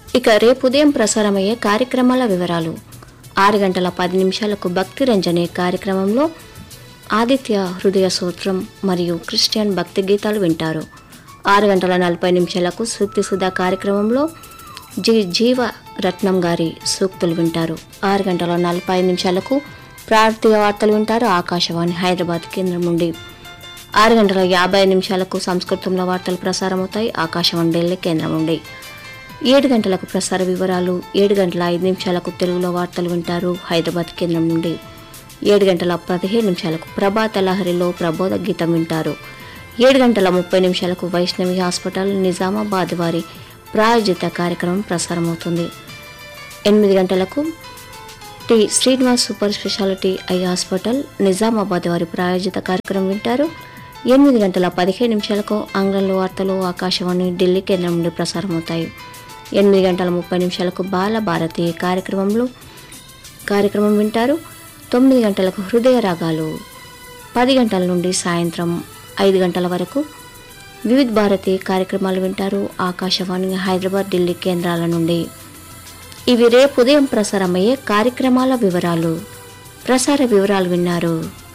ఇక రేపు ఉదయం ప్రసారమయ్యే కార్యక్రమాల వివరాలు ఆరు గంటల పది నిమిషాలకు భక్తి రంజని కార్యక్రమంలో ఆదిత్య హృదయ సూత్రం మరియు క్రిస్టియన్ భక్తి గీతాలు వింటారు ఆరు గంటల నలభై నిమిషాలకు సూక్తి సుధా కార్యక్రమంలో జి జీవ రత్నం గారి సూక్తులు వింటారు ఆరు గంటల నలభై ఐదు నిమిషాలకు ప్రాంతీయ వార్తలు వింటారు ఆకాశవాణి హైదరాబాద్ కేంద్రం నుండి ఆరు గంటల యాభై నిమిషాలకు సంస్కృతంలో వార్తలు ప్రసారమవుతాయి ఆకాశవాణి ఢిల్లీ కేంద్రం నుండి ఏడు గంటలకు ప్రసార వివరాలు ఏడు గంటల ఐదు నిమిషాలకు తెలుగులో వార్తలు వింటారు హైదరాబాద్ కేంద్రం నుండి ఏడు గంటల పదిహేను నిమిషాలకు ప్రభాత లహరిలో ప్రబోధ గీతం వింటారు ఏడు గంటల ముప్పై నిమిషాలకు వైష్ణవి హాస్పిటల్ నిజామాబాద్ వారి ప్రాయోజిత కార్యక్రమం ప్రసారమవుతుంది ఎనిమిది గంటలకు T Srinivas super speciality eye hospital Nizamabad వారి ప్రాయోజిత కార్యక్రమం వింటారు ఎనిమిది గంటల పదిహేను నిమిషాలకు ఆంగ్లంలో వార్తలు ఆకాశవాణి ఢిల్లీ కేంద్రం నుండి ప్రసారమవుతాయి ఎనిమిది గంటల ముప్పై నిమిషాలకు బాల భారతి కార్యక్రమంలో కార్యక్రమం వింటారు తొమ్మిది గంటలకు హృదయ రాగాలు పది గంటల నుండి సాయంత్రం ఐదు గంటల వరకు వివిధ భారతి కార్యక్రమాలు వింటారు ఆకాశవాణి హైదరాబాద్ ఢిల్లీ కేంద్రాల నుండి ఇవి రేపు ఉదయం ప్రసారమయ్యే కార్యక్రమాల వివరాలు ప్రసార వివరాలు విన్నారు